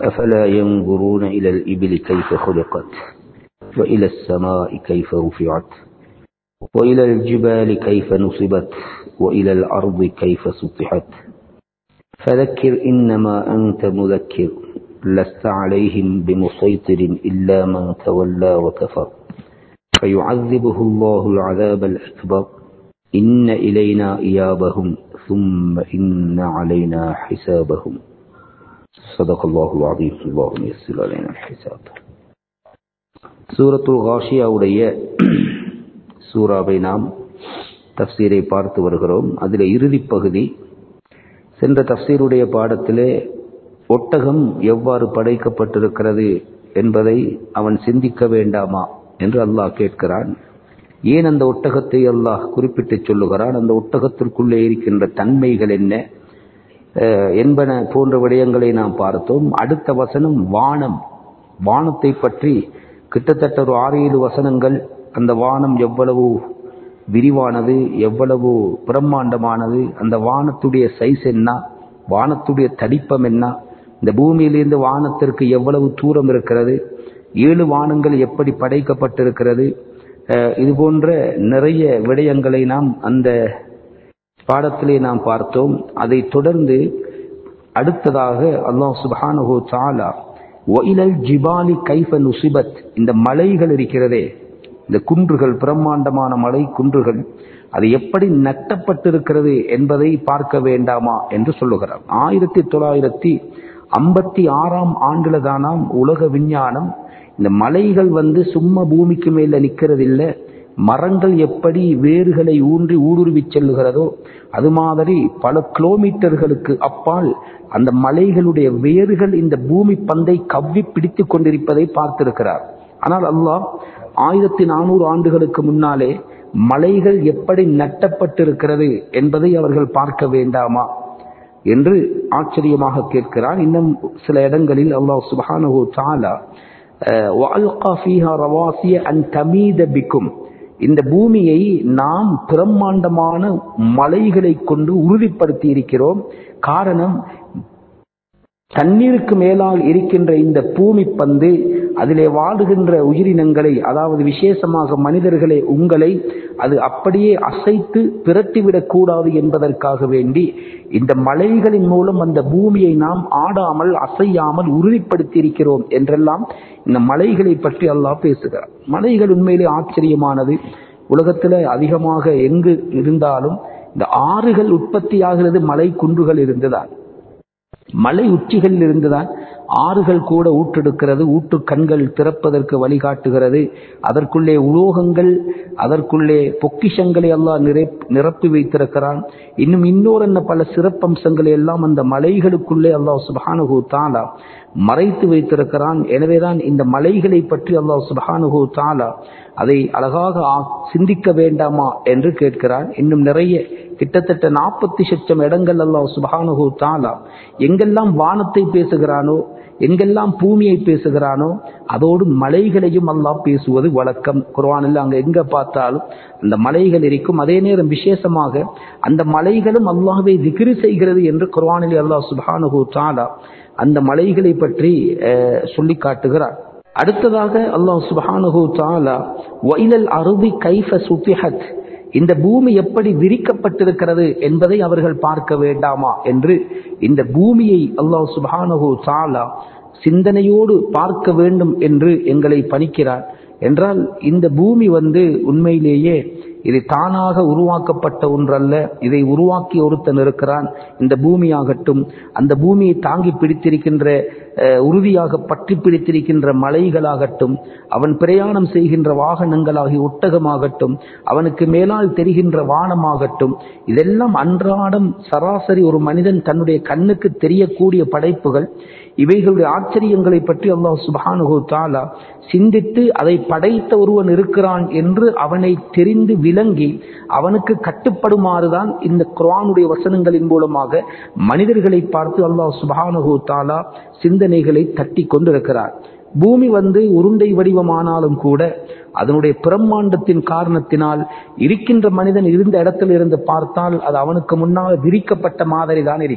أفلا ينظرون إلى الإبل كيف خلقت وإلى السماء كيف رفعت وإلى الجبال كيف نصبت وإلى الأرض كيف سطحت فذكر إنما أنت مذكر لست عليهم بمسيطر إلا من تولى وكفر فيعذبه الله العذاب الأكبر إن إلينا إيابهم ثم إن علينا حسابهم صدق الله العظيم اللهم يسر علينا الحساب சூரத்துல் காஷியாவுடைய சூறாவை நாம் தப்சீரை பார்த்து வருகிறோம் அதில் இறுதி பகுதி சென்ற தப்சீருடைய பாடத்திலே ஒட்டகம் எவ்வாறு படைக்கப்பட்டிருக்கிறது என்பதை அவன் சிந்திக்க வேண்டாமா என்று அல்லாஹ் கேட்கிறான் ஏன் அந்த ஒட்டகத்தை அல்லாஹ் குறிப்பிட்டு சொல்லுகிறான் அந்த ஒட்டகத்திற்குள்ளே இருக்கின்ற தன்மைகள் என்ன என்பன போன்ற விடயங்களை நாம் பார்த்தோம் அடுத்த வசனம் வானம் வானத்தை பற்றி கிட்டத்தட்ட ஒரு ஆறு ஏழு வசனங்கள் அந்த வானம் எவ்வளவு விரிவானது எவ்வளவு பிரம்மாண்டமானது அந்த வானத்துடைய சைஸ் என்ன வானத்துடைய தடிப்பம் என்ன இந்த பூமியிலிருந்து வானத்திற்கு எவ்வளவு தூரம் இருக்கிறது ஏழு வானங்கள் எப்படி படைக்கப்பட்டிருக்கிறது இது போன்ற நிறைய விடயங்களை நாம் அந்த பாடத்திலே நாம் பார்த்தோம் அதை தொடர்ந்து அடுத்ததாக அல்லாஹ் சுபானஹோ சாலா ஒயிலல் ஜிபாலி கைஃப நுசிபத் இந்த மலைகள் இருக்கிறதே இந்த குன்றுகள் பிரம்மாண்டமான மலை குன்றுகள் அது எப்படி நட்டப்பட்டிருக்கிறது என்பதை பார்க்க வேண்டாமா என்று சொல்லுகிறார் ஆயிரத்தி தொள்ளாயிரத்தி ஐம்பத்தி ஆறாம் ஆண்டுல தானாம் உலக விஞ்ஞானம் இந்த மலைகள் வந்து சும்மா பூமிக்கு மேல நிக்கிறது இல்லை மரங்கள் எப்படி வேர்களை ஊன்றி ஊடுருவி செல்லுகிறதோ அது மாதிரி பல கிலோமீட்டர்களுக்கு அப்பால் அந்த மலைகளுடைய வேர்கள் இந்த பூமி பந்தை கவ்வி பிடித்து கொண்டிருப்பதை பார்த்திருக்கிறார் ஆனால் அல்லாஹ் ஆயிரத்தி நானூறு ஆண்டுகளுக்கு முன்னாலே மலைகள் எப்படி நட்டப்பட்டிருக்கிறது என்பதை அவர்கள் பார்க்க வேண்டாமா என்று ஆச்சரியமாக கேட்கிறான் இன்னும் சில இடங்களில் அல்லாஹ் சுபானு தாலா பிக்கும் இந்த பூமியை நாம் பிரம்மாண்டமான மலைகளை கொண்டு உறுதிப்படுத்தி இருக்கிறோம் காரணம் தண்ணீருக்கு மேலால் இருக்கின்ற இந்த பூமி பந்து அதிலே வாடுகின்ற உயிரினங்களை அதாவது விசேஷமாக மனிதர்களை உங்களை அது அப்படியே அசைத்து பிரட்டிவிடக் கூடாது என்பதற்காக வேண்டி இந்த மலைகளின் மூலம் அந்த பூமியை நாம் ஆடாமல் அசையாமல் உறுதிப்படுத்தி இருக்கிறோம் என்றெல்லாம் இந்த மலைகளை பற்றி அல்லாஹ் பேசுகிறார் மலைகள் உண்மையிலே ஆச்சரியமானது உலகத்தில் அதிகமாக எங்கு இருந்தாலும் இந்த ஆறுகள் உற்பத்தி ஆகிறது மலை குன்றுகள் இருந்துதான் மலை உச்சிகளில் இருந்துதான் ஆறுகள் கூட ஊற்றெடுக்கிறது ஊட்டு கண்கள் திறப்பதற்கு வழிகாட்டுகிறது அதற்குள்ளே உலோகங்கள் அதற்குள்ளே பொக்கிஷங்களை எல்லாம் நிரப்பி வைத்திருக்கிறான் இன்னும் இன்னொரு என்ன பல சிறப்பம்சங்களை எல்லாம் அந்த மலைகளுக்குள்ளே அல்லாஹ் சுபானுகு தாலா மறைத்து வைத்திருக்கிறான் எனவேதான் இந்த மலைகளை பற்றி அல்லாஹ் சுபானுகு தாலா அதை அழகாக சிந்திக்க வேண்டாமா என்று கேட்கிறான் இன்னும் நிறைய கிட்டத்தட்ட நாற்பத்தி லட்சம் இடங்கள் அல்லாஹ் சுபானுகு தாலா எங்கெல்லாம் வானத்தை பேசுகிறானோ எங்கெல்லாம் பூமியை பேசுகிறானோ அதோடு மலைகளையும் அல்லாஹ் பேசுவது வழக்கம் குர்வானில் அங்க எங்க பார்த்தாலும் அந்த மலைகள் இருக்கும் அதே நேரம் விசேஷமாக அந்த மலைகளும் அல்லாஹ்வை திகிரி செய்கிறது என்று குர்வானில் அல்லாஹ் சுபானுகு தாலா அந்த மலைகளை பற்றி சொல்லி காட்டுகிறார் அடுத்ததாக அல்லாஹ் சுபானுகு தாலா ஒயிலல் அருவி கைஃப சுத்திஹத் இந்த பூமி எப்படி விரிக்கப்பட்டிருக்கிறது என்பதை அவர்கள் பார்க்க வேண்டாமா என்று இந்த பூமியை அல்லாஹ் சுபானஹு தாலா சிந்தனையோடு பார்க்க வேண்டும் என்று எங்களை பணிக்கிறார் என்றால் இந்த பூமி வந்து உண்மையிலேயே இது தானாக உருவாக்கப்பட்ட ஒன்றல்ல இதை உருவாக்கி ஒருத்தன் இருக்கிறான் இந்த பூமியாகட்டும் அந்த பூமியை தாங்கி பிடித்திருக்கின்ற உறுதியாக பற்றி பிடித்திருக்கின்ற மலைகளாகட்டும் அவன் பிரயாணம் செய்கின்ற வாகனங்களாகி ஒட்டகமாகட்டும் அவனுக்கு மேலால் தெரிகின்ற வானமாகட்டும் இதெல்லாம் அன்றாடம் சராசரி ஒரு மனிதன் தன்னுடைய கண்ணுக்கு தெரியக்கூடிய படைப்புகள் இவைகளுடைய ஆச்சரியங்களை பற்றி அல்லாஹ் சுபானுகு தாலா சிந்தித்து அதை படைத்த ஒருவன் இருக்கிறான் என்று அவனை தெரிந்து விளங்கி அவனுக்கு கட்டுப்படுமாறுதான் இந்த குரானுடைய வசனங்களின் மூலமாக மனிதர்களை பார்த்து அல்லாஹ் சுபானுகு தாலா சிந்தனைகளை தட்டி கொண்டிருக்கிறார் பூமி வந்து உருண்டை வடிவமானாலும் கூட அதனுடைய பிரம்மாண்டத்தின் காரணத்தினால் இருக்கின்ற மனிதன் இருந்த இடத்தில் இருந்து பார்த்தால் அது அவனுக்கு முன்னால் விரிக்கப்பட்ட மாதிரி தான் இருக்கு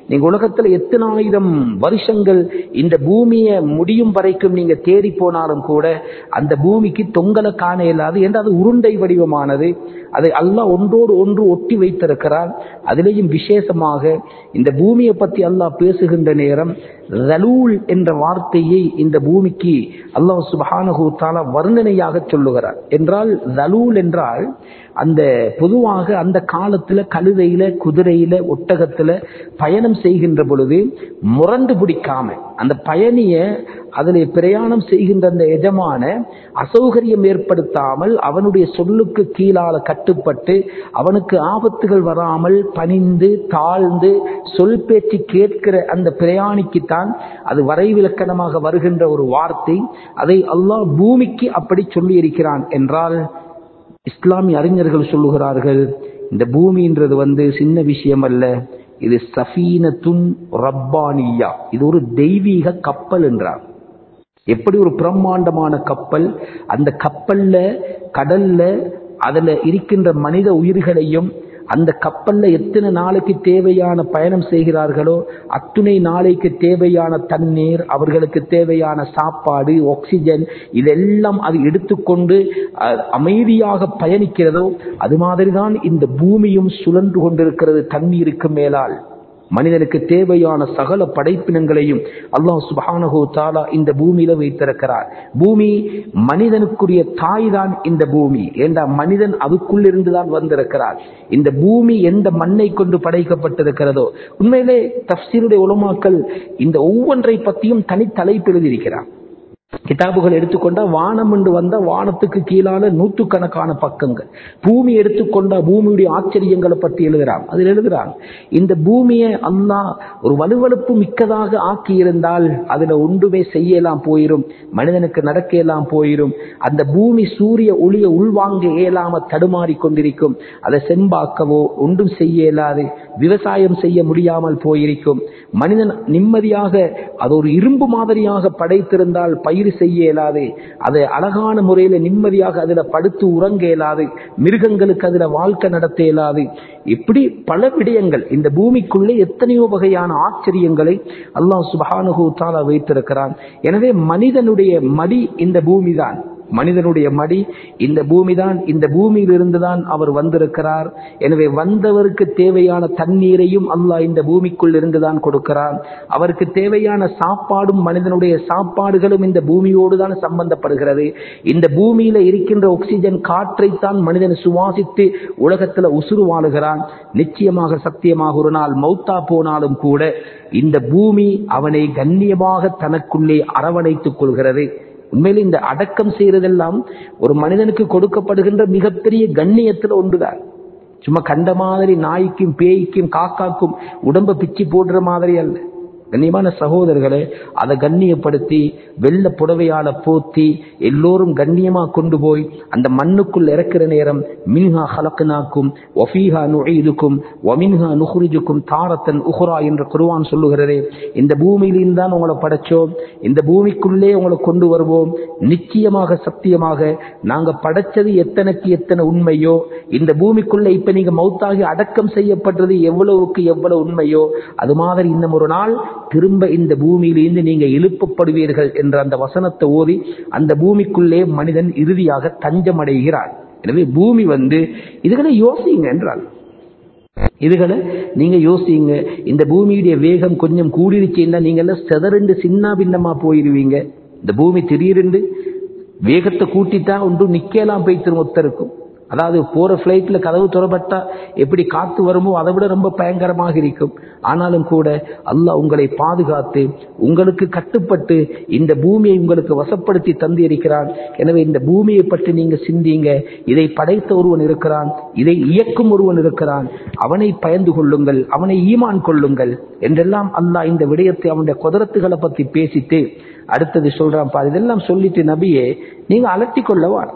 நீங்க உலகத்துல எத்தனை ஆயிரம் வருஷங்கள் இந்த பூமியை முடியும் வரைக்கும் நீங்க தேடி போனாலும் கூட அந்த பூமிக்கு தொங்கலை காண இயலாது என்று அது உருண்டை வடிவமானது அதை அல்லாஹ் ஒன்றோடு ஒன்று ஒட்டி வைத்திருக்கிறார் அதிலேயும் விசேஷமாக இந்த பூமியை பத்தி அல்லாஹ் பேசுகின்ற நேரம் ரலூல் என்ற வார்த்தையை இந்த பூமிக்கு அல்லாஹ் சுபஹானஹு தாலா வர்ணனையாக சொல்லுகிறார் என்றால் ரலூல் என்றால் அந்த பொதுவாக அந்த காலத்துல கழுதையில குதிரையில ஒட்டகத்துல பயணம் செய்கின்ற பொழுது முரண்டு பிடிக்காம அந்த பயணிய அதில் பிரயாணம் செய்கின்ற அந்த எஜமான அசௌகரியம் ஏற்படுத்தாமல் அவனுடைய சொல்லுக்கு கீழால கட்டுப்பட்டு அவனுக்கு ஆபத்துகள் வராமல் பணிந்து தாழ்ந்து சொல் பேச்சு கேட்கிற அந்த பிரயாணிக்குத்தான் அது வரைவிலக்கணமாக வருகின்ற ஒரு வார்த்தை அதை அல்லாஹ் பூமிக்கு அப்படி சொல்லி இருக்கிறான் என்றால் இஸ்லாமிய அறிஞர்கள் சொல்லுகிறார்கள் இந்த பூமின்றது வந்து சின்ன விஷயம் அல்ல இது சஃபீனத்துன் ரப்பானியா இது ஒரு தெய்வீக கப்பல் என்றார் எப்படி ஒரு பிரம்மாண்டமான கப்பல் அந்த கப்பல்ல கடல்ல அதுல இருக்கின்ற மனித உயிர்களையும் அந்த கப்பல்ல எத்தனை நாளைக்கு தேவையான பயணம் செய்கிறார்களோ அத்துணை நாளைக்கு தேவையான தண்ணீர் அவர்களுக்கு தேவையான சாப்பாடு ஆக்சிஜன் இதெல்லாம் அது எடுத்துக்கொண்டு அஹ், அமைதியாக பயணிக்கிறதோ அது மாதிரிதான் இந்த பூமியும் சுழன்று கொண்டிருக்கிறது தண்ணீருக்கு மேலால் மனிதனுக்கு தேவையான சகல படைப்பினங்களையும் அல்லாஹ் சுப்ஹானஹு தாலா இந்த பூமியில வைத்திருக்கிறார் பூமி மனிதனுக்குரிய தாய் தான் இந்த பூமி ஏண்டா மனிதன் அதுக்குள்ளிருந்து தான் வந்திருக்கிறார் இந்த பூமி எந்த மண்ணை கொண்டு படைக்கப்பட்டிருக்கிறதோ உண்மையிலே தப்சீருடைய உலமாக்கள் இந்த ஒவ்வொன்றை பற்றியும் தனித்தலைப்பு எழுதியிருக்கிறார் கிதாபுகள் எடுத்துக்கொண்டா வானம் என்று வந்தா வானத்துக்கு கீழான நூற்றுக்கணக்கான பக்கங்கள் பூமி எடுத்துக்கொண்டா பூமியுடைய ஆச்சரியங்களை பற்றி எழுதுறான் அதில் எழுதுறான் இந்த பூமியை அல்லாஹ் ஒரு வலுவழுப்பு மிக்கதாக ஆக்கி இருந்தால் அதுல ஒன்றுமே செய்யலாம் போயிரும் மனிதனுக்கு நடக்க இயலாம் போயிரும் அந்த பூமி சூரிய ஒளிய உள்வாங்க இயலாம தடுமாறி கொண்டிருக்கும் அதை செம்பாக்கவோ ஒன்றும் செய்ய இயலாது விவசாயம் செய்ய முடியாமல் போயிருக்கும் மனிதன் நிம்மதியாக அது ஒரு இரும்பு மாதிரியாக படைத்திருந்தால் பயிர் செய்ய இயலாது அதை அழகான முறையில் நிம்மதியாக அதுல படுத்து உறங்க இயலாது மிருகங்களுக்கு அதுல வாழ்க்கை நடத்த இயலாது இப்படி பல விடயங்கள் இந்த பூமிக்குள்ளே எத்தனையோ வகையான ஆச்சரியங்களை அல்லாஹ் சுபஹானுஹு தாலா வைத்திருக்கிறான் எனவே மனிதனுடைய மடி இந்த பூமிதான் மனிதனுடைய மடி இந்த பூமிதான் இந்த பூமியிலிருந்து தான் அவர் வந்திருக்கிறார் எனவே வந்தவருக்கு தேவையான தண்ணீரையும் அல்லாஹ் இந்த பூமிக்குள் இருந்து தான் கொடுக்கிறார் அவருக்கு தேவையான சாப்பாடும் மனிதனுடைய சாப்பாடுகளும் இந்த பூமியோடு தான் சம்பந்தப்படுகிறது இந்த பூமியில இருக்கின்ற ஆக்சிஜன் காற்றைத்தான் மனிதன் சுவாசித்து உலகத்துல உசுறு வாழுகிறான் நிச்சயமாக சத்தியமாக ஒரு நாள் மௌத்தா போனாலும் கூட இந்த பூமி அவனை கண்ணியமாக தனக்குள்ளே அரவணைத்துக் கொள்கிறது உண்மையில இந்த அடக்கம் செய்யறதெல்லாம் ஒரு மனிதனுக்கு கொடுக்கப்படுகின்ற மிகப்பெரிய கண்ணியத்துல ஒன்றுதான் சும்மா கண்ட மாதிரி நாய்க்கும் பேய்க்கும் காக்காக்கும் உடம்ப பிச்சு போடுற மாதிரி அல்ல கண்ணியமான சகோதரர்களே அதை கண்ணியப்படுத்தி வெள்ள புடவையால போத்தி எல்லோரும் கண்ணியமா கொண்டு போய் அந்த மண்ணுக்குள் இறக்குற நேரம் மின்ஹா ஹலக்குனாக்கும் ஒஃபீஹா நுழைதுக்கும் ஒமின்ஹா நுஹுரிஜுக்கும் தாரத்தன் உஹ்ரா என்று குருவான் சொல்லுகிறதே இந்த பூமியிலிருந்து தான் உங்களை படைச்சோம் இந்த பூமிக்குள்ளே உங்களை கொண்டு வருவோம் நிச்சயமாக சத்தியமாக நாங்க படைச்சது எத்தனைக்கு எத்தனை உண்மையோ இந்த பூமிக்குள்ள இப்ப நீங்க மௌத்தாகி அடக்கம் செய்யப்பட்டது எவ்வளவுக்கு எவ்வளவு உண்மையோ அது மாதிரி இன்னும் ஒரு நாள் திரும்ப இந்த பூமியிலிருந்து நீங்க எழுப்பப்படுவீர்கள் என்ற அந்த வசனத்தை ஓதி அந்த பூமிக்குள்ளே மனிதன் இறுதியாக தஞ்சம் அடைகிறான் எனவே பூமி வந்து இதுகளை யோசிங்க என்றால் இதுகளை நீங்க யோசிங்க இந்த பூமியுடைய வேகம் கொஞ்சம் கூடிருச்சுன்னா நீங்க எல்லாம் செதறண்டு சின்ன பின்னமா போயிருவீங்க இந்த பூமி திடீரென்று வேகத்தை கூட்டிட்டா ஒன்றும் நிக்கலாம் போய்த்திரும் ஒத்தருக்கும் அதாவது போற பிளைட்ல கதவு துறப்பட்டா எப்படி காத்து வருமோ அதை விட ரொம்ப பயங்கரமாக இருக்கும் ஆனாலும் கூட அல்லாஹ் உங்களை பாதுகாத்து உங்களுக்கு கட்டுப்பட்டு இந்த பூமியை உங்களுக்கு வசப்படுத்தி தந்து இருக்கிறான் எனவே இந்த பூமியை பற்றி நீங்க சிந்திங்க இதை படைத்த ஒருவன் இருக்கிறான் இதை இயக்கும் ஒருவன் இருக்கிறான் அவனை பயந்து கொள்ளுங்கள் அவனை ஈமான் கொள்ளுங்கள் என்றெல்லாம் அல்லாஹ் இந்த விடயத்தை அவனுடைய குதிரத்துகளை பத்தி பேசிட்டு அடுத்தது சொல்றான் பாரு இதெல்லாம் சொல்லிட்டு நபியே நீங்க அலட்டி கொள்ளவான்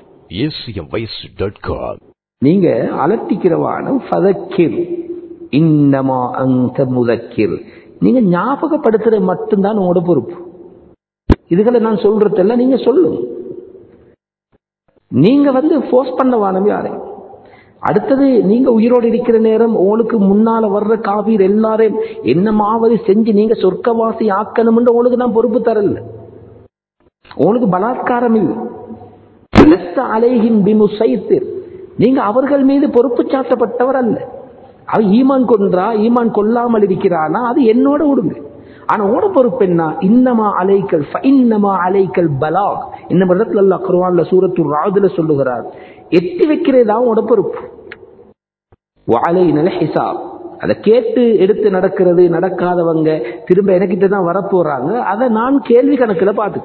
acmvoice.com நீங்க அலட்டிக்கிறவான ஃபதக்கிர் இன்னமா அந்த முதக்கிர் நீங்க ஞாபகப்படுத்துறது மட்டும்தான் உங்களோட பொறுப்பு இதுகளை நான் சொல்றதெல்லாம் நீங்க சொல்லுங்க நீங்க வந்து ஃபோர்ஸ் பண்ண வானம் யாரை அடுத்தது நீங்க உயிரோடு இருக்கிற நேரம் உங்களுக்கு முன்னால வர்ற காபீர் எல்லாரையும் என்னமாவது செஞ்சு நீங்க சொர்க்கவாசி ஆக்கணும்னு உங்களுக்கு நான் பொறுப்பு தரல உங்களுக்கு பலாத்காரம் இல்லை லஸ்த அலைஹிம் பிமுசைத்திர் நீங்க அவர்கள் மீது பொறுப்பு சாட்டப்பட்டவர் அல்ல அவன் ஈமான் கொன்றா ஈமான் கொல்லாமல் இருக்கிறானா அது என்னோட விடுங்க ஆனா ஓட பொறுப்பு என்ன இன்னமா அலைக்கல் இன்னமா அலைக்கல் பலா இந்த இடத்துல அல்லாஹ் குர்ஆன்ல சூரத்து ராதுல சொல்லுகிறார் எட்டி வைக்கிறதா உட பொறுப்பு வாழையினல ஹிசாப் அதை கேட்டு எடுத்து நடக்கிறது நடக்காதவங்க திரும்ப எனக்கிட்ட தான் வரப்போறாங்க அதை நான் கேள்வி கணக்கில் பார்த்து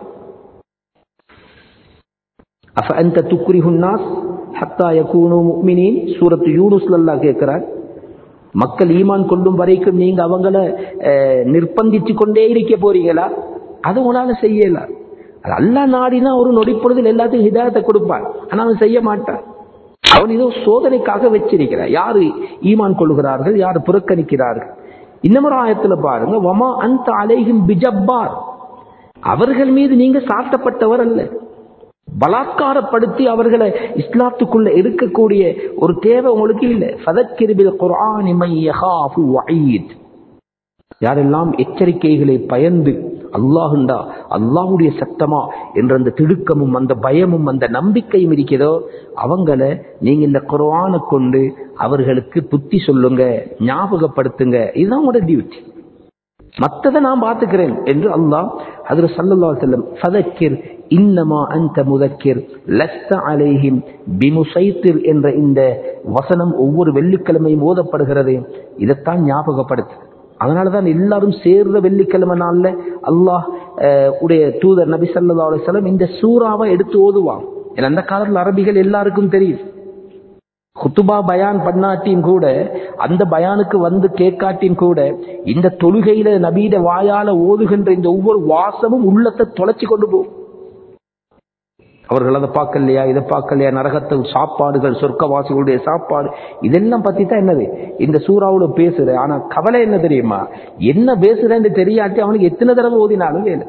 அஃப அந்த துக்ரிஹுன்னாஸ் ஹத்தா யகூனு முஃமினீன் சூரத்து யூனுஸ்ல அல்லாஹ் கேட்கிறார் மக்கள் ஈமான் கொள்ளும் வரைக்கும் நீங்க அவங்கள அஹ், நிர்பந்திச்சு கொண்டே இருக்க போறீங்களா அது உங்களால செய்யல அது அல்லா நாடினா ஒரு நொடிப்பொழுதில் எல்லாத்துக்கும் ஹிதாயத்தை கொடுப்பான் ஆனா அவன் செய்ய மாட்டான் அவன் இதோ சோதனைக்காக வச்சிருக்கிறான் யாரு ஈமான் கொள்கிறார்கள் யார் புறக்கணிக்கிறார்கள் இன்னமொரு ஆயத்துல பாருங்க வமா அந்த அலைகும் பிஜப்பார் அவர்கள் மீது நீங்க சாட்டப்பட்டவர் அல்ல பலாத்காரப்படுத்தி அவர்களை இஸ்லாத்துக்குள்ள இருக்கக்கூடிய ஒரு தேவை உங்களுக்கு இல்லை ஃபதக்கிரிபில் குர்ஆனி மை யகாஃபு வஈத் யாரெல்லாம் எச்சரிக்கைகளை பயந்து அல்லாஹுண்டா அல்லாஹுடைய சத்தமா என்ற அந்த திடுக்கமும் அந்த பயமும் அந்த நம்பிக்கையும் இருக்கிறதோ அவங்கள நீங்க இந்த குர்ஆனை கொண்டு அவர்களுக்கு புத்தி சொல்லுங்க ஞாபகப்படுத்துங்க இதுதான் உங்களோட டியூட்டி மத்ததை நான் பார்த்துக்கிறேன் என்று அல்லாஹ் அதில் சல்லல்லாஹு அலைஹி வஸல்லம் ஃபதக்கிர் இன்னமா அன்த முதக்கிர் லஸ்த அலைஹிம் பிமுசைத்திர் என்ற இந்த வசனம் ஒவ்வொரு வெள்ளிக்கிழமையும் ஓதப்படுகிறது இதைத்தான் ஞாபகப்படுத்து அதனால தான் எல்லாரும் சேர்ந்த வெள்ளிக்கிழமை நாள்ல அல்லாஹ் அஹ், உடைய தூதர் நபி ஸல்லல்லாஹு அலைஹி வஸல்லம் இந்த சூறாவை எடுத்து ஓதுவாங்க ஏன்னா அந்த காலத்தில் அரபிகள் எல்லாருக்கும் தெரியும் குத்துபா பயான் பண்ணாட்டியும் கூட அந்த பயானுக்கு வந்து கேட்காட்டியும் கூட இந்த தொழுகையில நபீட வாயால ஓதுகின்ற இந்த ஒவ்வொரு வாசமும் உள்ளத்தை தொலைச்சு கொண்டு போகும் அவர்கள் அதை பார்க்கலையா இதை பார்க்கலையா நரகத்தில் சாப்பாடுகள் சொர்க்கவாசிகளுடைய சாப்பாடு இதெல்லாம் பத்தி தான் என்னது இந்த சூறாவோட பேசுற ஆனா கவலை என்ன தெரியுமா என்ன பேசுறேன்னு தெரியாட்டி அவனுக்கு எத்தனை தடவை ஓதினாலும் வேலை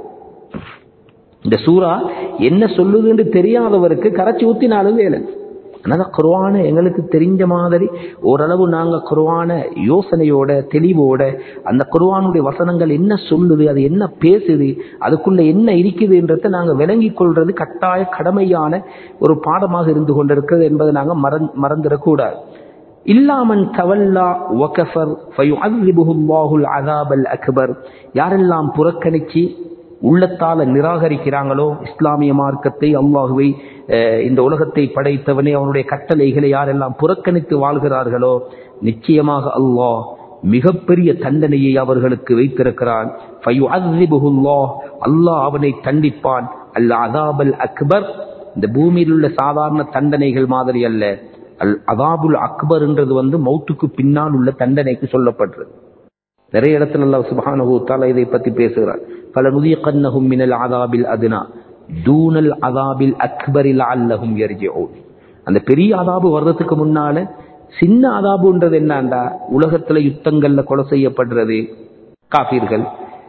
இந்த சூறா என்ன சொல்லுதுன்னு தெரியாதவருக்கு கரைச்சி ஊத்தினாலும் வேலை அதனால குர்ஆனை எங்களுக்கு தெரிஞ்ச மாதிரி ஓரளவு நாங்க குர்ஆனை யோசனையோட தெளிவோட அந்த குர்ஆனுடைய வசனங்கள் என்ன சொல்லுது அது என்ன பேசுது அதுக்குள்ள என்ன இருக்குதுன்றதை நாங்க விளங்கிக் கொள்றது கட்டாய கடமையான ஒரு பாடமாக இருந்து கொண்டிருக்கிறது என்பதை நாங்க மறந் மறந்துடக்கூடாது இல்லாமன் தவல்லா வகஃபர் ஃபயுஅذிபுஹு அல்லாஹுல் அஸாபல் அக்பர் யாரெல்லாம் புறக்கணிச்சு உள்ளத்தால நிராகரிக்கிறாங்களோ இஸ்லாமிய மார்க்கத்தை அல்லாஹுவை அஹ், இந்த உலகத்தை படைத்தவனே அவனுடைய கட்டளைகளை யாரெல்லாம் புறக்கணித்து வாழ்கிறார்களோ நிச்சயமாக அல்லாஹ் மிகப்பெரிய தண்டனையை அவர்களுக்கு வைத்திருக்கிறான் ஃபயுஅذிபுஹு அல்லாஹ் அல்லாஹ் அவனை தண்டிப்பான் அல் அஸாபல் அக்பர் இந்த பூமியில் உள்ள சாதாரண தண்டனைகள் மாதிரி அல்ல அல் அதாபுல் அக்பர்ன்றது வந்து மௌத்துக்கு பின்னால் உள்ள தண்டனைக்கு சொல்லப்படுறது நிறைய இடத்துல அல்லாஹ் சுப்ஹானஹு தஆலா இதை பத்தி பேசுகிறார் பல நுதியகன்னஹும் மினல் அதாபில் அதுனா தூனல் அதாபில் அக்பரில் அல்லஹும் யர்ஜிஊன் அந்த பெரிய அதாபு வர்றதுக்கு முன்னால சின்ன அதாபுன்றது என்னண்டா உலகத்துல யுத்தங்கள்ல கொலை செய்யப்படுறது காபீர்கள்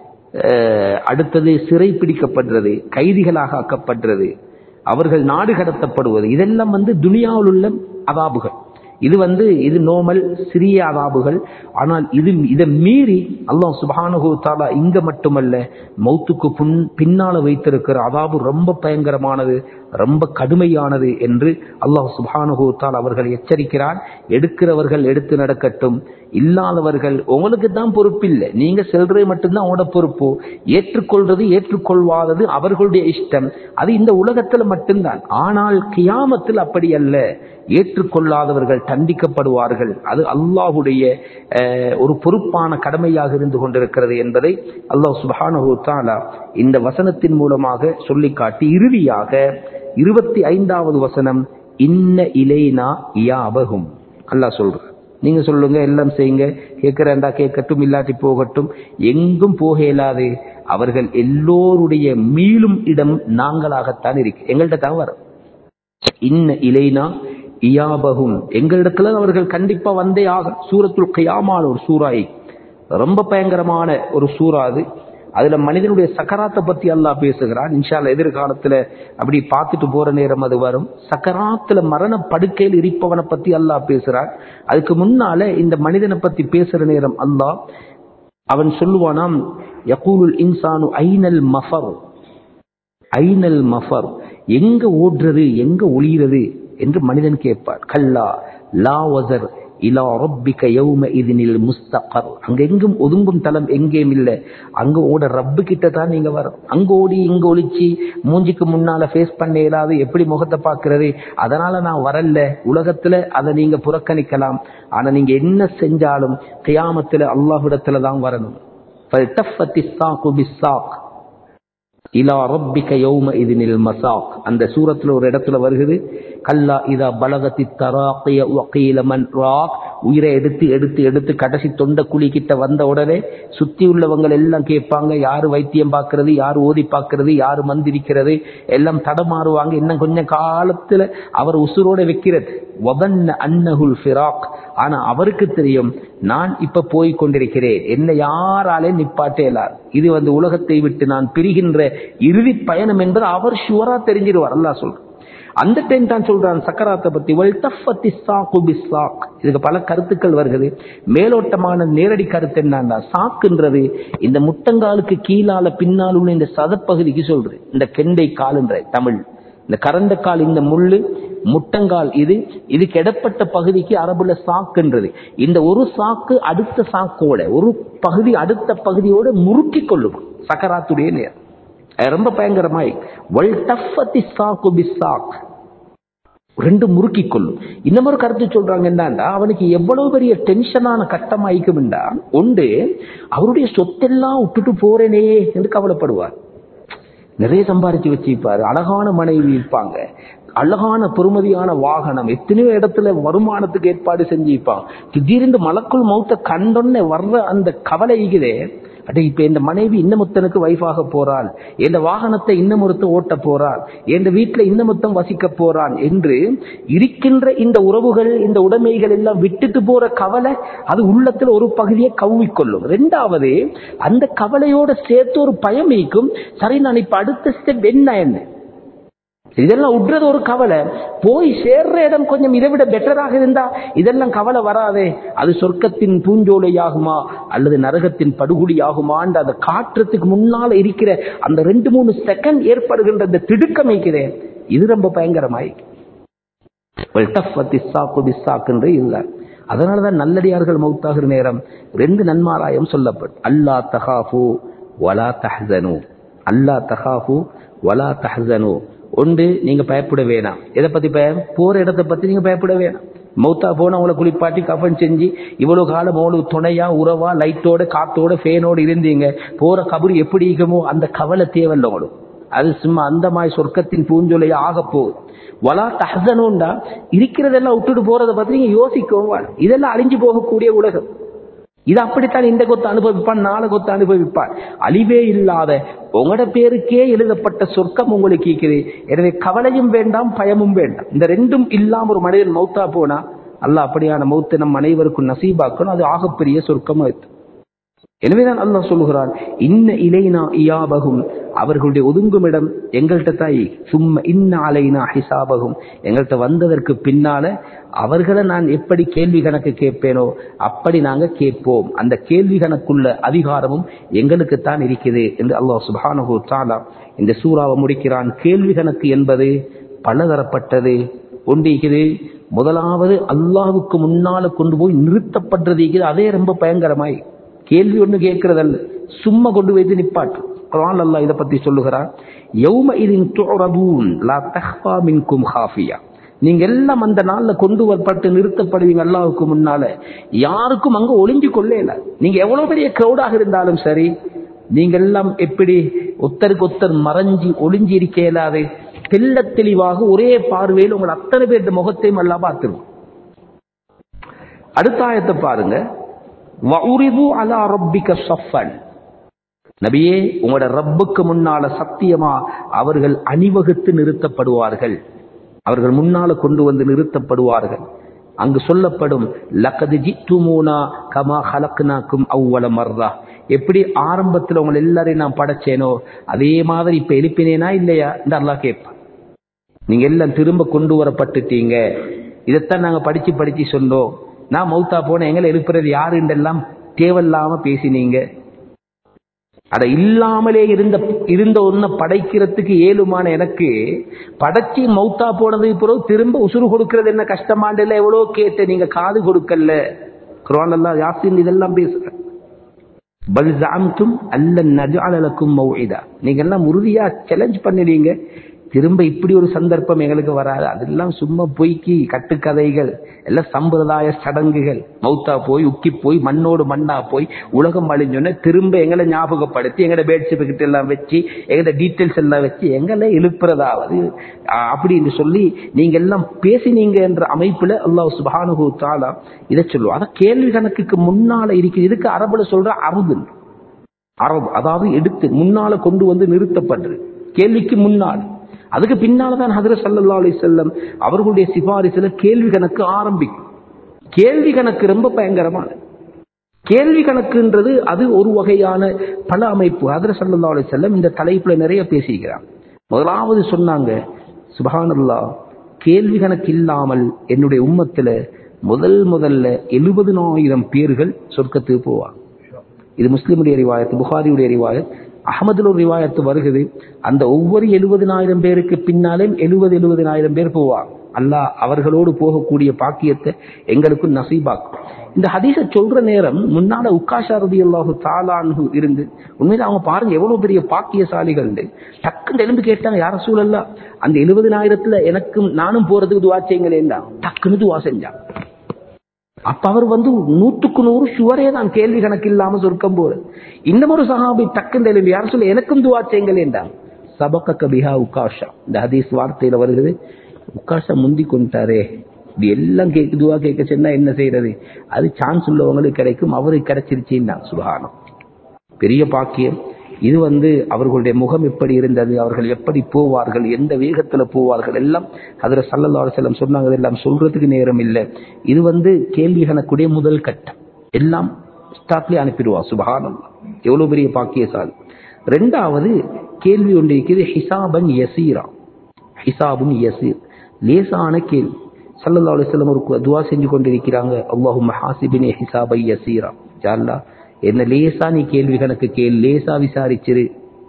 அஹ், அடுத்தது சிறை பிடிக்கப்படுறது கைதிகளாக ஆக்கப்படுறது அவர்கள் நாடு கடத்தப்படுவது இதெல்லாம் வந்து துனியாவில் உள்ள அதாபுகள் இது வந்து இது நோமல் சிறிய அதாபுகள் ஆனால் இது இதை மீறி அல்லாஹ் சுப்ஹானஹு தஆலா இங்க மட்டுமல்ல மௌத்துக்கு புன் பின்னால வைத்திருக்கிற அதாபு ரொம்ப பயங்கரமானது ரொம்ப கடுமையானது என்று அல்லாஹ் சுப்ஹானஹு தஆலா அவர்கள் எச்சரிக்கிறான் எடுக்கிறவர்கள் எடுத்து நடக்கட்டும் இல்லாதவர்கள் உங்களுக்கு தான் பொறுப்பில்லை நீங்க செல்றது மட்டும்தான் உங்களோட பொறுப்பு ஏற்றுக்கொள்றது ஏற்றுக்கொள்வாதது அவர்களுடைய இஷ்டம் அது இந்த உலகத்துல மட்டும்தான் ஆனால் கியாமத்தில் அப்படி அல்ல ஏற்றுக்கொள்ளாதவர்கள் தண்டிக்கப்படுவார்கள் அது அல்லாஹுடைய அஹ், ஒரு பொறுப்பான கடமையாக இருந்து கொண்டிருக்கிறது என்பதை அல்லாஹ் சுப்ஹானஹு தஆலா இந்த வசனத்தின் மூலமாக சொல்லி காட்டி இறுதியாக இருபத்தி ஐந்தாவது வசனம் இன்ன இலைனா இயாபகும் அல்லாஹ் சொல்ற நீங்க சொல்லுங்க எல்லாம் செய்யுங்க கேட்கிறேன்டா கேட்கட்டும் இல்லாட்டி போகட்டும் எங்கும் போக இயலாது அவர்கள் எல்லோருடைய மீளும் இடம் நாங்களாகத்தான் இருக்கு எங்கள்கிட்ட தான் வரும் இன்ன இலைனா இயாபகும் எங்களிடத்துல அவர்கள் கண்டிப்பா வந்தே ஆக சூரத்துல் கியாமான ஒரு சூறாய் ரொம்ப பயங்கரமான ஒரு சூறா அது அதுல மனிதனுடைய சக்கராத்தை பத்தி அல்லாஹ் பேசுகிறான் இன்ஷால்ல எதிர்காலத்துல அப்படி பார்த்துட்டு போற நேரம் அது வரும் சக்கராத்துல மரண படுக்கையில் இருப்பவனை பத்தி அல்லாஹ் பேசுறான் அதுக்கு முன்னால இந்த மனிதனை பத்தி பேசுற நேரம் அல்லாஹ் அவன் சொல்லுவானாம் யகூலுல் இன்சானு ஐனல் மஃபர் ஐனல் மஃபர் எங்க ஓடுறது எங்க ஒளிகிறது என்று மனிதன் கேட்பார் கல்லா லா வசர் இலா ரப்பிக்க யௌம இதனில் முஸ்தகர் அங்க எங்கும் ஒதுங்கும் தலம் எங்கேயும் இல்லை அங்க ஓட ரப்பு கிட்ட தான் நீங்க வரும் அங்க ஓடி இங்க ஒளிச்சு மூஞ்சிக்கு முன்னால ஃபேஸ் பண்ண இயலாது எப்படி முகத்தை பார்க்கிறது அதனால நான் வரல உலகத்துல அதை நீங்க புறக்கணிக்கலாம் ஆனா நீங்க என்ன செஞ்சாலும் கியாமத்துல அல்லாஹ்விடத்துல தான் வரணும் فَالْتَفَّتِ السَّاقُ بِالسَّاقِ இலா ரப்பிக்க யௌம இதனில் மசாக் அந்த சூரத்துல ஒரு இடத்துல வருகிறது கல்லா இதா பலகத்தி தராக்கிய வக்கீல மன் ராக் உயிரை எடுத்து எடுத்து எடுத்து கடைசி தொண்ட குழி கிட்ட வந்த உடனே சுத்தி உள்ளவங்க எல்லாம் கேட்பாங்க யாரு வைத்தியம் பார்க்கறது யாரு ஓதி பார்க்கறது யாரு மந்திரிக்கிறது எல்லாம் தடமாறுவாங்க இன்னும் கொஞ்சம் காலத்துல அவர் உசுரோட வைக்கிறது வதன்ன அன்னஹுல் ஃபிராக் ஆனா அவருக்கு தெரியும் நான் இப்ப போய் கொண்டிருக்கிறேன் என்ன யாராலே நிப்பாட்டேலார் இது வந்து உலகத்தை விட்டு நான் பிரிகின்ற இறுதி பயணம் என்பது அவர் ஷுவரா தெரிஞ்சிருவார் அல்லாஹ் சொல்ற அந்த டைம் தான் சொல்றான் சக்கராத்தை பத்தி வல்தஃபத்தி சாக்கு பிஸ்ஸாக் இதுக்கு பல கருத்துக்கள் வருகிறது மேலோட்டமான நேரடி கருத்து என்னன்னா சாக்குன்றது இந்த முட்டங்காலுக்கு கீழால பின்னால் உள்ள இந்த சதப்பகுதிக்கு சொல்றது இந்த கெண்டை காலுன்ற தமிழ் இந்த கரண்ட கால் இந்த முள்ளு முட்டங்கால் இது இதுக்கு இடப்பட்ட பகுதிக்கு அரபுல சாக்குன்றது இந்த ஒரு சாக்கு அடுத்த சாக்கோட ஒரு பகுதி அடுத்த பகுதியோட முறுக்கி கொள்ளும் சக்கராத்துடைய நேரம் அது ரொம்ப பயங்கரமாய் வல் டஃபத்தி சாக்கு பிசாக் ரெண்டு முறுக்கி கொள்ளும் இன்னமொரு கருத்து சொல்றாங்க என்னன்னா அவனுக்கு எவ்வளவு பெரிய டென்ஷனான கட்டமாயிக்கும்டா உண்டு அவருடைய சொத்தெல்லாம் விட்டுட்டு போறேனே என்று கவலைப்படுவார் நிறைய சம்பாரிச்சு வச்சிருப்பாரு அழகான மனைவி இருப்பாங்க அழகான பொறுமதியான வாகனம் எத்தனையோ இடத்துல வருமானத்துக்கு ஏற்பாடு செஞ்சிருப்பாங்க திடீர்னு மலக்குள் மௌத்த கண்டொன்னே வர்ற அந்த கவலை இருக்குதே அடே இப்ப இந்த மனைவி இன்னமொத்தனுக்கு வைஃபாக போறாள் இந்த வாகனத்தை இன்னமொருத்த ஓட்ட போறாள் எந்த வீட்டுல இன்னமொத்தம் வசிக்க போறான் என்று இருக்கின்ற இந்த உறவுகள் இந்த உடைமைகள் எல்லாம் விட்டுட்டு போற கவலை அது உள்ளத்துல ஒரு பகுதியை கவ்விக்கொள்ளும் ரெண்டாவது அந்த கவலையோட சேர்த்து ஒரு பயம் இருக்கும் சரி நான் இப்ப அடுத்த ஸ்டெப் என்ன என்ன இதெல்லாம் விடுறது ஒரு கவலை போய் சேர்ற இடம் கொஞ்சம் இதை விட பெட்டராக இருந்தா இதெல்லாம் கவலை வராதே அது சொர்க்கத்தின் பூஞ்சோலையாகுமா அல்லது நரகத்தின் படுகுடியாகுமான்னு அதை காட்டுறதுக்கு முன்னால இருக்கிற அந்த ரெண்டு மூணு செகண்ட் ஏற்படுகின்ற அந்த திடுக்கம் இருக்கிறேன் இது ரொம்ப பயங்கரமாய் இதுதான் அதனாலதான் நல்லடியார்கள் மௌத்தாகிற நேரம் ரெண்டு நன்மாராயம் சொல்லப்படும் அல்லா தஹாஃபு வலா தஹனு அல்லா தஹாஃபு வலா தஹனு ஒன்று நீங்க பயப்பட வேணாம் எதை பத்தி பயம் போற இடத்தை பத்தி நீங்க பயப்பட வேணாம் மௌத்தா போன அவங்கள குளிப்பாட்டி கஃபன் செஞ்சு இவ்வளவு காலம் அவங்களுக்கு துணையா உறவா லைட்டோட காத்தோட ஃபேனோட இருந்தீங்க போற கபரு எப்படி இருக்குமோ அந்த கவலை தேவையில்ல உங்களுக்கு அது சும்மா அந்த மாதிரி சொர்க்கத்தின் பூஞ்சொலையா ஆக போகுது வலா தஹனுண்டா இருக்கிறதெல்லாம் விட்டுட்டு போறதை பத்தி நீங்க யோசிக்கவும் இதெல்லாம் அழிஞ்சு போகக்கூடிய உலகம் இது அப்படித்தான் இந்த கொத்து அனுபவிப்பான் நாளை கொத்து அனுபவிப்பான் அழிவே இல்லாத உங்களோட பேருக்கே எழுதப்பட்ட சொர்க்கம் உங்களுக்கு இருக்குது எனவே கவலையும் வேண்டாம் பயமும் வேண்டாம் இந்த ரெண்டும் இல்லாம ஒரு மனிதன் மௌத்தா போனா அல்லாஹ் அப்படியான மௌத்தை நம் அனைவருக்கும் நசீபாக்கணும் அது ஆகப்பெரிய சொர்க்கம் அது எனவேதான் அல்லாஹ் சொல்லுகிறான் இன்ன இலைனா இயாபகும் அவர்களுடைய ஒதுங்கும் இடம் எங்கள்கிட்ட தாய் சும்மா இன்ன அலைனா ஹிசாபகும் எங்கள்கிட்ட வந்ததற்கு பின்னால அவர்களை நான் எப்படி கேள்வி கணக்கு கேட்பேனோ அப்படி நாங்க கேட்போம் அந்த கேள்வி கணக்குள்ள அதிகாரமும் எங்களுக்கு தான் இருக்குது என்று அல்லாஹ் சுபானு தாலா இந்த சூறாவை முடிக்கிறான் கேள்வி கணக்கு என்பது பலதரப்பட்டது ஒன்றிக்குது முதலாவது அல்லாஹுக்கு முன்னால கொண்டு போய் நிறுத்தப்படுறது அதே ரொம்ப பயங்கரமாய் கேள்வி ஒண்ணு கேட்கறதல்ல சும்மா கொண்டு வைத்து நிப்பாட்டு குரான் அல்லாஹ் இதை பத்தி சொல்லுகிறான் யௌம இதின் துரபூன் லா தஹ்பா மின்கும் ஹாஃபியா நீங்க எல்லாம் அந்த நாள்ல கொண்டு வரப்பட்டு நிறுத்தப்படுவீங்க அல்லாவுக்கு முன்னால யாருக்கும் அங்க ஒளிஞ்சு கொள்ளல நீங்க எவ்வளவு பெரிய கிரௌடாக இருந்தாலும் சரி நீங்க எல்லாம் எப்படி ஒத்தருக்கு ஒத்தர் மறைஞ்சி ஒளிஞ்சி இருக்க இயலாது தெல்ல தெளிவாக ஒரே பார்வையில் உங்கள் அத்தனை பேர் முகத்தையும் எல்லாம் பார்த்துருவோம் அடுத்த ஆயத்தை பாருங்க வஉரிது அலா ரப்பிக ஸஃபன் நபியே உங்களோட ரப்புக்கு முன்னால சத்தியமா அவர்கள் அணிவகுத்து நிறுத்தப்படுவார்கள் அவர்கள் முன்னால கொண்டு வந்து நிறுத்தப்படுவார்கள் அங்கு சொல்லப்படும் லக்கது ஜித்துமூனா கமா ஹலக்னாக்கும் அவ்வள மர்ரா எப்படி ஆரம்பத்தில் உங்களை எல்லாரையும் நான் படைச்சேனோ அதே மாதிரி இப்ப எழுப்பினேனா இல்லையா இந்த அல்லாஹ் கேட்பான் நீங்க எல்லாம் திரும்ப கொண்டு வரப்பட்டுட்டீங்க இதைத்தான் நாங்க படிச்சு படிச்சு சொன்னோம் நான் மௌத்தா போன எங்களை எழுப்புறது யாருன்றெல்லாம் தேவையில்லாம பேசினீங்க அட இல்லாமலே இருந்த இருந்த ஒன்ன படைக்கிறதுக்கு ஏழுமான எனக்கு படைச்சி மௌத்தா போனதுக்கு பிறகு திரும்ப உசுறு கொடுக்கிறது என்ன கஷ்டமாண்டல எவ்வளோ கேட்டு நீங்க காது கொடுக்கல குரான் எல்லாம் யாசின் இதெல்லாம் பேசுற பல் ஜாம்தும் அல்ல நஜாலக்கும் மௌஇதா நீங்க எல்லாம் உறுதியா சேலஞ்ச் பண்ணிடுவீங்க திரும்ப இப்படி ஒரு சந்தர்ப்பம் எங்களுக்கு வராது அதெல்லாம் சும்மா பொய்க்கி கட்டுக்கதைகள் எல்லாம் சம்பிரதாய சடங்குகள் மௌத்தா போய் உக்கி போய் மண்ணோடு மண்ணா போய் உலகம் அழிஞ்சோன்னே திரும்ப எங்களை ஞாபகப்படுத்தி எங்களோட பேட் கிட்ட எல்லாம் வச்சு எங்களோட டீட்டெயில்ஸ் எல்லாம் வச்சு எங்களை எழுப்புறதாவது அப்படின்னு சொல்லி நீங்க எல்லாம் பேசினீங்க என்ற அமைப்புல அல்லாஹ் சுபானுகு தாலா இதை சொல்லுவோம் அதான் கேள்வி கணக்குக்கு முன்னால இருக்கு இதுக்கு அரபுல சொல்ற அறுது அரபு அதாவது எடுத்து முன்னால கொண்டு வந்து நிறுத்தப்படுறது கேள்விக்கு முன்னால் அதுக்கு பின்னால்தான் ஹதர சல்லா அலி செல்லம் அவர்களுடைய சிபாரிசுல கேள்வி கணக்கு ஆரம்பிக்கும் கேள்வி கணக்கு ரொம்ப பயங்கரமான கேள்வி கணக்குன்றது அது ஒரு வகையான பல அமைப்பு ஹதர சல்லா அலி செல்லம் இந்த தலைப்புல நிறைய பேசிக்கிறான் முதலாவது சொன்னாங்க சுபஹானல்லா கேள்வி கணக்கு இல்லாமல் என்னுடைய உம்மத்துல முதல் முதல்ல எழுபதுனாயிரம் பேர்கள் சொர்க்கத்துக்கு போவாங்க இது முஸ்லிமுடைய ரிவாயத்து புகாரியுடைய ரிவாயத் அகமதுல ஒரு ரிவாயத்து வருகிறது அந்த ஒவ்வொரு எழுபதினாயிரம் பேருக்கு பின்னாலே எழுபது எழுபதினாயிரம் பேர் போவாங்க அல்லாஹ் அவர்களோடு போகக்கூடிய பாக்கியத்தை எங்களுக்கும் நசீபாக்கும் இந்த ஹதீஸை சொல்ற நேரம் முன்னால உக்காஷா ரதி அல்லாஹு தாலான்னு இருந்து உண்மையில அவங்க பாருங்க எவ்வளவு பெரிய பாக்கியசாலிகள் டக்குன்னு எலும்பு கேட்டாங்க யார சூழல்ல அந்த எழுபதினாயிரத்துல எனக்கும் நானும் போறதுக்கு துவா செய்யுங்களேன் டக்குன்னு துவா செஞ்சான் அப்ப அவர் வந்து நூத்துக்கு நூறு சுவரே தான் கேள்வி கணக்கு இல்லாம சொர்க்கம் போற இன்னும் ஒரு சஹாபி டக்குன்னு எழும்பி யார சொல்ல எனக்கும் துவா செய்யுங்களேன் சபக்க கபிஹா உக்காஷா இந்த ஹதீஸ் வார்த்தையில வருகிறது உக்காஷா முந்தி கொண்டாரே இப்படி எல்லாம் கேக்கு துவா கேட்க சொன்னா என்ன செய்யறது அது சான்ஸ் உள்ளவங்களுக்கு கிடைக்கும் அவருக்கு கிடைச்சிருச்சுன்னா சுகானம் பெரிய பாக்கியம் இது வந்து அவர்களுடைய முகம் எப்படி இருந்தது அவர்கள் எப்படி போவார்கள் எந்த வேகத்துல போவார்கள் எல்லாம் அதுல சல்லல்லா செல்லம் சொன்னாங்க எல்லாம் சொல்றதுக்கு நேரம் இல்லை இது வந்து கேள்வி கணக்குடைய முதல் கட்டம் எல்லாம் ஸ்டார்ட்லயே அனுப்பிடுவா சுபகானம் எவ்வளவு பெரிய பாக்கியசாலி ரெண்டாவது கேள்வி ஒன்று இருக்குது ஹிசாபன் யசீரா ஹிசாபுன் யசீர் லேசான கேள்வி சல்லல்லா அலிஸ்லம் ஒரு துவா செஞ்சு கொண்டிருக்கிறாங்க அல்லாஹு மஹாசிபினே ஹிசாபை யசீரா ஜால்லா என்ன லேசா நீ கேள்வி கணக்கு கேள் லேசா விசாரிச்சிரு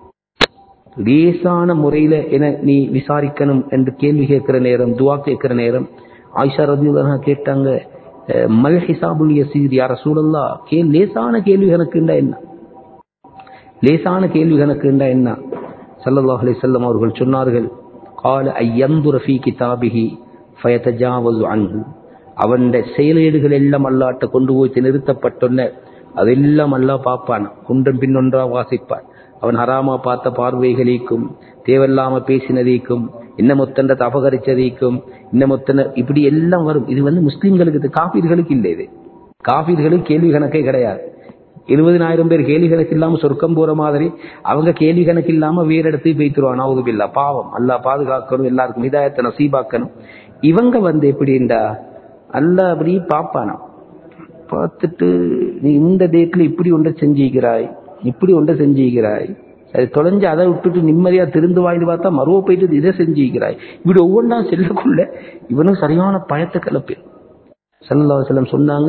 லேசான முறையில என நீ விசாரிக்கணும் என்று கேள்வி கேட்கிற நேரம் துவா கேட்கிற நேரம் ஆயிஷா ரதியுல்லா கேட்டாங்க மல் ஹிசாபுல் யசீர் யார சூழல்லா கேள் லேசான கேள்வி கணக்குண்டா என்ன லேசான கேள்வி கணக்குண்டா என்ன சல்லல்லாஹ் அலி செல்லம் அவர்கள் சொன்னார்கள் கால ஐயந்துர ஃபீ கிதாபிஹி ஃபயதஜாவசு அன்ஹு அவன் செயலேடுகள் எல்லாம் அல்லாட்ட கொண்டு போய் நிறுத்தப்பட்டொன்ன அதெல்லாம் அல்லா பார்ப்பான் ஒன்றன் பின் ஒன்றா வாசிப்பான் அவன் ஹராமா பார்த்த பார்வைகளீக்கும் தேவையில்லாம பேசினதீக்கும் இன்னமொத்தன்ற அபகரிச்சதீக்கும் இன்னமொத்தன இப்படி எல்லாம் வரும் இது வந்து முஸ்லிம்களுக்கு இது காபீர்களுக்கு இல்லை இது காபீர்களுக்கு கேள்வி கணக்கே கிடையாது இருபதினாயிரம் பேர் கேள்வி கணக்கு இல்லாம சொர்க்கம் போற மாதிரி அவங்க கேள்வி கணக்கு இல்லாம வேற இடத்துக்கு போய்த்துருவான் அவதுபில்லா பாவம் அல்லா பாதுகாக்கணும் எல்லாருக்கும் இதாயத்தை நசீபாக்கணும் இவங்க வந்து எப்படின்டா அல்ல அப்படி பாப்பானா பார்த்துட்டு நீ இந்த டேட்ல இப்படி ஒன்றை செஞ்சுக்கிறாய் இப்படி ஒன்றை செஞ்சுக்கிறாய் அது தொலைஞ்சு அதை விட்டுட்டு நிம்மதியா திருந்து வாங்கி பார்த்தா மறுவ போயிட்டு இதை செஞ்சுக்கிறாய் இப்படி ஒவ்வொன்றா செல்லக்குள்ள இவனும் சரியான பயத்தை கிளப்பி சல்லா செல்லம் சொன்னாங்க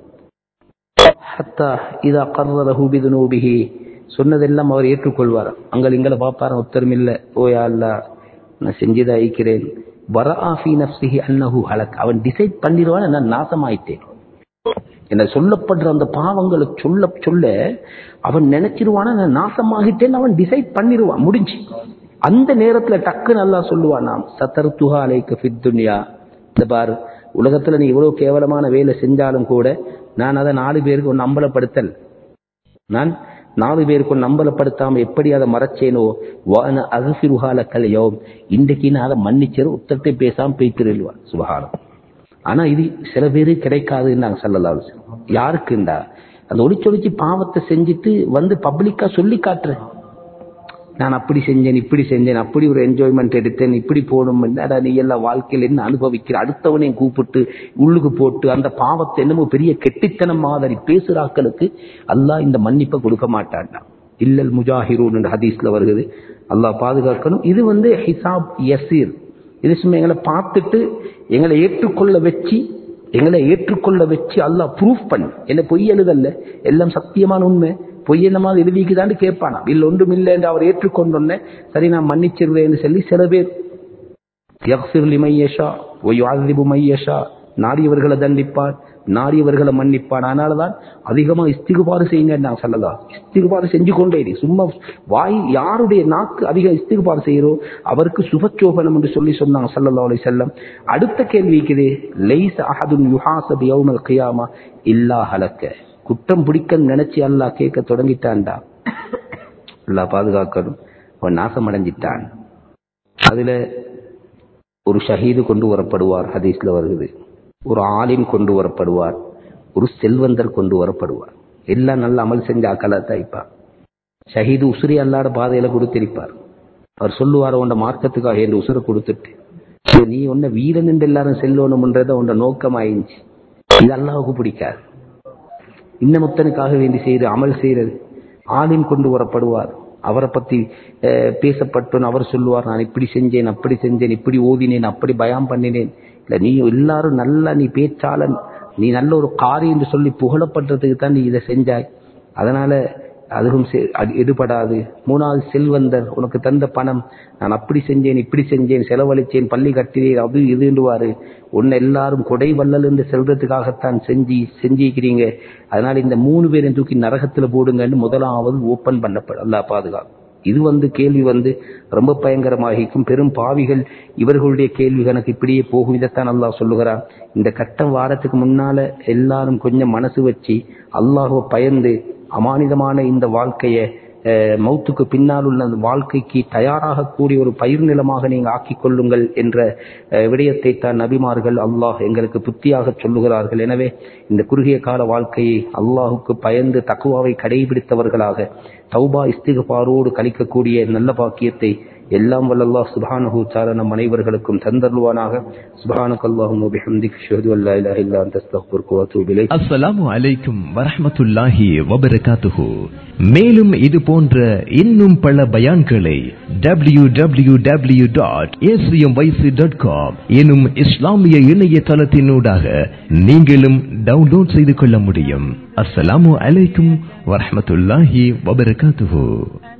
ஹத்தா இதா கர்வரஹு பிதுனூபிஹி சொன்னதெல்லாம் அவர் ஏற்றுக்கொள்வார் அங்கள் இங்களை பார்ப்பார உத்தரம் இல்லை ஓயா அல்லா நான் செஞ்சுதான் ஐக்கிறேன் வரஆஃபி நப்சிஹி அன்னஹு ஹலக் அவன் டிசைட் பண்ணிடுவான் நான் நாசமாயிட்டேன் என்ன சொல்லப்படுற அந்த பாவங்களை சொல்ல சொல்ல அவன் நினைச்சிருவான நான் நாசமாகிட்டேன்னு அவன் டிசைட் பண்ணிடுவான் முடிஞ்சு அந்த நேரத்துல டக்கு நல்லா சொல்லுவான் நாம் சத்தர்த்துஹா அலைக்கு ஃபித் துன்யா இந்த பாரு உலகத்துல நீ இவ்வளவு கேவலமான வேலை செஞ்சாலும் கூட நான் அதை நாலு பேருக்கு ஒன்று அம்பலப்படுத்தல் நான் நாலு பேருக்கு ஒன்று அம்பலப்படுத்தாம எப்படி அதை மறைச்சேனோ வான அகசிருகால கலையோ இன்றைக்கு நான் அதை மன்னிச்சேன் உத்தரத்தை பேசாம பேய்த்திருவான் சுபகாரம் ஆனா இது சில பேரு கிடைக்காதுன்னு நாங்க சொல்லலாம் யாருக்குண்டா அந்த ஒளிச்சொலிச்சு பாவத்தை செஞ்சுட்டு வந்து பப்ளிக்கா சொல்லி காட்டுறேன் நான் அப்படி செஞ்சேன் இப்படி செஞ்சேன் அப்படி ஒரு என்ஜாய்மெண்ட் எடுத்தேன் இப்படி போகணும் என்னடா நீ எல்லாம் வாழ்க்கையில் என்ன அனுபவிக்கிற அடுத்தவனையும் கூப்பிட்டு உள்ளுக்கு போட்டு அந்த பாவத்தை என்னமோ பெரிய கெட்டித்தனம் மாதிரி பேசுறாக்களுக்கு அல்லாஹ் இந்த மன்னிப்பை கொடுக்க மாட்டான்டா இல்லல் முஜாஹிரூன் என்ற ஹதீஸ்ல வருகிறது அல்லாஹ் பாதுகாக்கணும் இது வந்து ஹிசாப் யசீர் இது சும்மா எங்களை பார்த்துட்டு எங்களை ஏற்றுக்கொள்ள வச்சு எங்களை ஏற்றுக்கொள்ள வச்சு அல்லாஹ் ப்ரூஃப் பண்ணி என்ன பொய் எழுதல்ல எல்லாம் சத்தியமான உண்மை பொய் என்ன மாதிரி எழுதிக்குதான்னு கேட்பானா இல்ல ஒன்றும் இல்லை என்று அவர் ஏற்றுக்கொண்டோன்னே சரி நான் மன்னிச்சிருவேன்னு சொல்லி சில பேர் யக்ஃபிர் லிமையஷா ஒய்யாதிபு மையஷா நாடியவர்களை தண்டிப்பார் நாடியவர்களை மன்னிப்பான் அதனாலதான் அதிகமா இஸ்திகுபாறு செய்யுங்க நான் சொல்லலாம் இஸ்திகுபாறு செஞ்சு கொண்டே இரு. சும்மா வாய் யாருடைய நாக்கு அதிக இஸ்திகுபாறு செய்கிறோ அவருக்கு சுபச்சோபனம் என்று சொல்லி சொன்னாங்க சல்லல்லா அலி செல்லம் அடுத்த கேள்வி இருக்குது லைஸ் அஹதுன் யுஹாசப் யௌமல் கியாமா இல்லா ஹலக்க குற்றம் பிடிக்க நினைச்சு அல்லாஹ் கேட்க தொடங்கிட்டான்டா அல்லாஹ் பாதுகாக்கணும் அவன் நாசம் அடைஞ்சிட்டான் அதுல ஒரு ஷஹீது கொண்டு வரப்படுவார் ஹதீஸ்ல வருகிறது ஒரு ஆலிம் கொண்டு வரப்படுவார் ஒரு செல்வந்தர் கொண்டு வரப்படுவார் எல்லாம் நல்ல அமல் செஞ்ச அக்கலா தாய்ப்பார் ஷஹீது உசுரி அல்லாட பாதையில கொடுத்திருப்பார் அவர் சொல்லுவார் உண்ட மார்க்கத்துக்காக என்று உசுரை கொடுத்துட்டு "இது நீ உன்ன வீரன் என்று எல்லாரும் செல்லணும்ன்றத உண்ட நோக்கம் ஆயிடுச்சு இது அல்லாவுக்கு பிடிக்காது இன்னமுத்தனுக்காக வேண்டி செய்யறது அமல் செய்யறது ஆலிம் கொண்டு வரப்படுவார் அவரை பத்தி அஹ், பேசப்பட்டோன்னு அவர் சொல்லுவார் நான் இப்படி செஞ்சேன் அப்படி செஞ்சேன் இப்படி ஓதினேன் அப்படி பயம் பண்ணினேன் இல்ல நீ எல்லாரும் நல்லா நீ பேச்சாளன் நீ நல்ல ஒரு காரி என்று சொல்லி புகழப்படுறதுக்கு தான் நீ இதை செஞ்சாய் அதனால அதுவும் செ- அது எடுபடாது மூணாவது செல்வந்தர் உனக்கு தந்த பணம் நான் அப்படி செஞ்சேன் இப்படி செஞ்சேன் செலவழிச்சேன் பள்ளி கட்டினேன் அது இதுண்டுவாரு உன்னை எல்லாரும் கொடை வள்ளல் என்று செல்றதுக்காகத்தான் செஞ்சு செஞ்சிருக்கிறீங்க அதனால இந்த மூணு பேரையும் தூக்கி நரகத்துல போடுங்கன்னு முதலாவது ஓபன் பண்ணப்படும் அல்லா பாதுகாப்பு இது வந்து கேள்வி வந்து ரொம்ப பயங்கரமாகிக்கும் பெரும் பாவிகள் இவர்களுடைய கேள்வி கணக்கு இப்படியே போகும் இதைத்தான் அல்லாஹ் சொல்லுகிறான் இந்த கட்டம் வாரத்துக்கு முன்னால எல்லாரும் கொஞ்சம் மனசு வச்சு அல்லாஹுவை பயந்து அமானிதமான இந்த வாழ்க்கைய அஹ், மௌத்துக்கு பின்னால் உள்ள அந்த வாழ்க்கைக்கு தயாராகக்கூடிய ஒரு பயிர் நிலமாக நீங்க ஆக்கிக் கொள்ளுங்கள் என்ற அஹ், விடயத்தை தான் நபிமார்கள் அல்லாஹ் எங்களுக்கு புத்தியாக சொல்லுகிறார்கள் எனவே இந்த குறுகிய கால வாழ்க்கையை அல்லாஹுக்கு பயந்து தக்குவாவை கடைபிடித்தவர்களாக தௌபா இஸ்திகபாரோடு கழிக்கக்கூடிய நல்ல பாக்கியத்தை எல்லாம் வல்லல்லாஹ் சுப்ஹானஹு தஆலா நம் அனைவர்களுக்கும் தந்தருள்வானாக சுப்ஹானக அல்லாஹும்ம பிஹம்திக அஷ்ஹது அன் லா இலாஹா இல்லா அன்த அஸ்தக்ஃபிருக வ அத்தூபு இலைக் அஸ்ஸலாமு அலைக்கும் வரஹ்மத்துல்லாஹி வபரகாத்துஹு மேலும் இது போன்ற இன்னும் பல பயான்களை W W W dot dot com எனும் இஸ்லாமிய இணையதளத்தினூடாக நீங்களும் டவுன்லோட் செய்து கொள்ள முடியும் அஸ்ஸலாமு அலைக்கும் வரஹ்மத்துல்லாஹி வபரகாத்துஹு